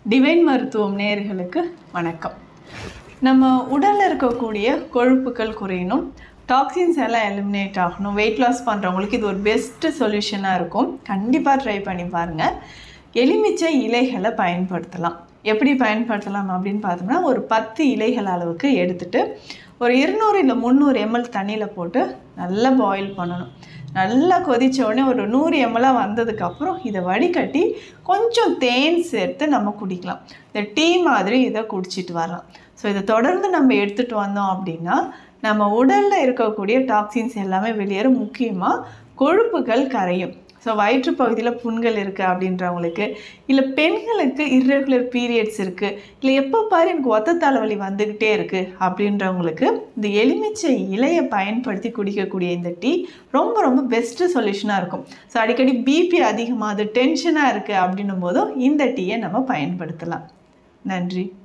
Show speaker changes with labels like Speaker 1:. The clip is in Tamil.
Speaker 1: டிவைன் மருத்துவம் நேயர்களுக்கு வணக்கம் நம்ம உடலில் இருக்கக்கூடிய கொழுப்புகள் குறையணும் டாக்ஸின்ஸ் எல்லாம் எலிமினேட் ஆகணும் வெயிட் லாஸ் பண்ணுறவங்களுக்கு இது ஒரு பெஸ்ட்டு சொல்யூஷனாக இருக்கும் கண்டிப்பாக ட்ரை பண்ணி பாருங்கள் எலுமிச்சை இலைகளை பயன்படுத்தலாம் எப்படி பயன்படுத்தலாம் அப்படின்னு பார்த்தோம்னா ஒரு பத்து இலைகள் அளவுக்கு எடுத்துட்டு ஒரு இருநூறு இல்லை முந்நூறு எம்எல் தண்ணியில் போட்டு நல்லா பாயில் பண்ணணும் நல்லா கொதிச்ச உடனே ஒரு நூறு எம்எல்லாக வந்ததுக்கப்புறம் இதை வடிகட்டி கொஞ்சம் தேன் சேர்த்து நம்ம குடிக்கலாம் இந்த டீ மாதிரி இதை குடிச்சிட்டு வரலாம் ஸோ இதை தொடர்ந்து நம்ம எடுத்துகிட்டு வந்தோம் அப்படின்னா நம்ம உடலில் இருக்கக்கூடிய டாக்ஸின்ஸ் எல்லாமே வெளியேறும் முக்கியமாக கொழுப்புகள் கரையும் ஸோ வயிற்று பகுதியில் புண்கள் இருக்குது அப்படின்றவங்களுக்கு இல்லை பெண்களுக்கு இர்ரெகுலர் பீரியட்ஸ் இருக்குது இல்லை எப்போ பாரு எனக்கு ஒத்த தலைவலி வந்துக்கிட்டே இருக்குது அப்படின்றவங்களுக்கு இந்த எலுமிச்சை இலையை பயன்படுத்தி குடிக்கக்கூடிய இந்த டீ ரொம்ப ரொம்ப பெஸ்ட்டு சொல்யூஷனாக இருக்கும் ஸோ அடிக்கடி பிபி அதிகமாகுது டென்ஷனாக இருக்குது அப்படின்னும் போதும் இந்த டீயை நம்ம பயன்படுத்தலாம் நன்றி